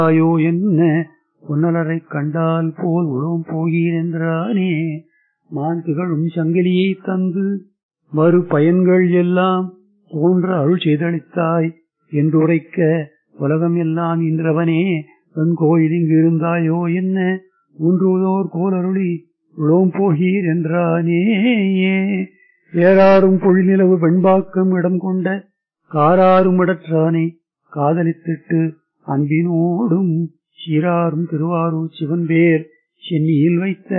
ஆயோ என்ன பொன்னலரை கண்டால் போல் உளம் போகீர் என்றானே மான் திகழும் சங்கிலியை தந்து மறு பயன்கள் எல்லாம் தோன்ற அருள் செய்தளித்தாய் என்றுரைக்க உலகம் எல்லாம் இன்றவனே தன் கோயில் இங்கு இருந்தாயோ என்ன ஊன்றுவதோர் கோலருளி உளோம் போகீர் என்றானே ஏறாரும் பொழிநிலவு வெண்பாக்கம் இடம் கொண்ட காராரும் இடற்றானை காதலித்திட்டு அன்பினோடும் சீராரும் திருவாரூர் சிவன் பேர் சென்னியில் வைத்த